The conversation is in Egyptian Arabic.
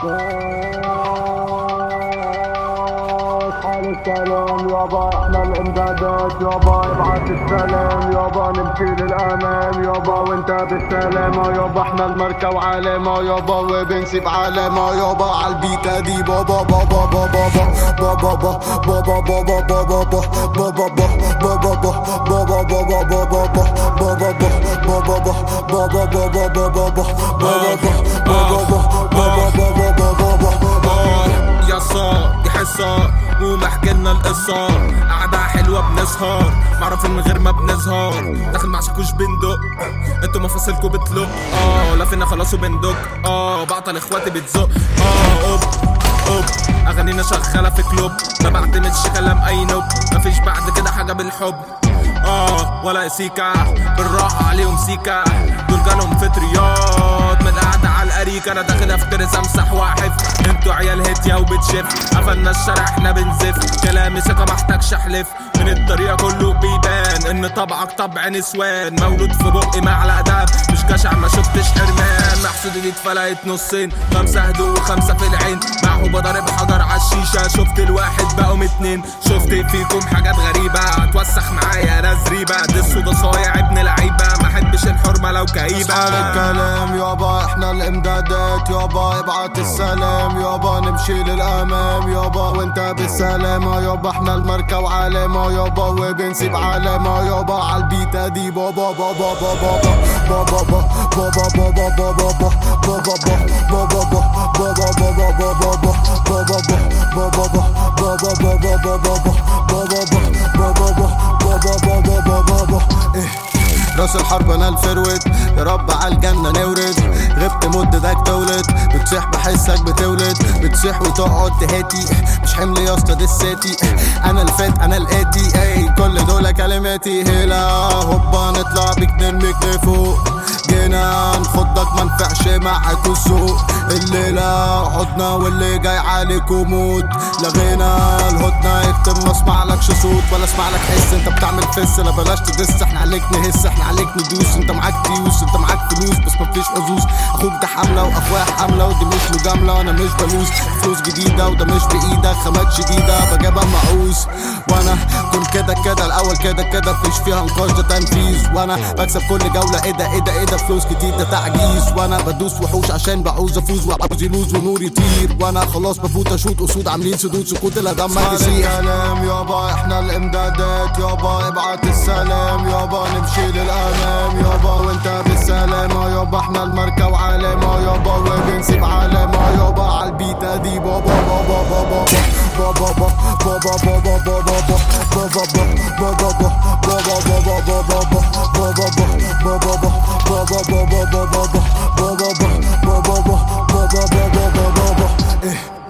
حال السلام يابا احنا الامدادات يابا ابعت السلام يابا نمشي للامام يابا وانت بالسلامة يابا احنا الماركة وعلامة يابا وبنسيب علامة يابا عالبيتا دي بابا بابا بابا بابا بابا بابا بابا بابا بابا بابا بابا بابا يا صار يا حصار قوم احكي لنا القصة قعدة حلوة بنسهر معرف من غير ما بنظهر داخل مع شاكوش بندق انتوا مفاصلكوا بتلق اه لفينا خلاص وبندق اه بعطل اخواتي بتزق اه اوب اوب اغانينا شغالة في كلوب ما بعتمدش كلام اي نوب مفيش بعد كده حاجة بالحب اه ولا سيكا بالراحة عليهم سيكا دول جالهم فطريات من قاعدة على الأريك أنا داخل أفترس أمسح وأحف انتوا عيال هتيا وبتشف قفلنا الشارع احنا بنزف كلامي ثقة محتاجش أحلف من الطريقة كله بيبان إن طبعك طبع نسوان مولود في بقي معلقة دهب مش جشع ما شفتش حرمان محسود ايدي اتفلقت نصين خمسة هدوء وخمسة في العين معه بضرب حجر عالشيشة شفت الواحد بقوا اتنين شفت فيكم حاجات غريبة هتوسخ معايا انا زريبة دسو ده صايع ابن لعيبة ما احبش الحرمة لو كئيبة حال الكلام يابا احنا الامدادات يابا ابعت السلام يابا نمشي للامام يابا وانت بالسلامة يابا احنا الماركة وعلامة يابا وبنسيب علامة يابا عالبيتا دي بابا بابا بابا بابا بابا بابا بابا بابا بابا بابا بابا بابا بابا راس الحرب انا الفروت يا رب على الجنه نورد غبت مدة داك تولد بتصيح بحسك بتولد بتصيح وتقعد تهاتي مش حمل يا اسطى دي الساتي انا الفات انا الاتي اي كل دول كلماتي هلا هوبا نطلع بيك نرميك لفوق جينا نخضك ما نفعش معاك السوق الليلة حضنا واللي جاي عليك وموت لغينا الهدنة اكتب ما اسمعلكش صوت ولا اسمعلك حس انت بتعمل فس لا بلاش تدس احنا عليك نهس احنا عليك ندوس انت معاك فلوس انت معاك فلوس بس مفيش حظوظ اخوك ده حملة واخويا حملة ودي مش مجاملة وانا مش بلوز فلوس جديدة وده مش بايدك خامات شديدة بجيبها معوز وانا كنت كده كده الاول كده كده مفيش فيها نقاش ده تنفيذ وانا بكسب كل جولة ايه ده ايه ده ايه ده فلوس كتير ده تعجيز وانا بدوس وحوش عشان بعوز افوز وعاوز يلوز ونور يطير وانا خلاص بفوت اشوط اسود عاملين سدود سكوت لا دمك يسيح الكلام يابا احنا الامدادات يابا ابعت السلام يابا نمشي للامام يابا وانت بالسلامة يابا احنا الماركة وعلامة يابا وبنسيب علامة يابا عالبيتا دي بابا بابا بابا بابا بابا بابا بابا بابا بابا بابا بابا بابا بابا بابا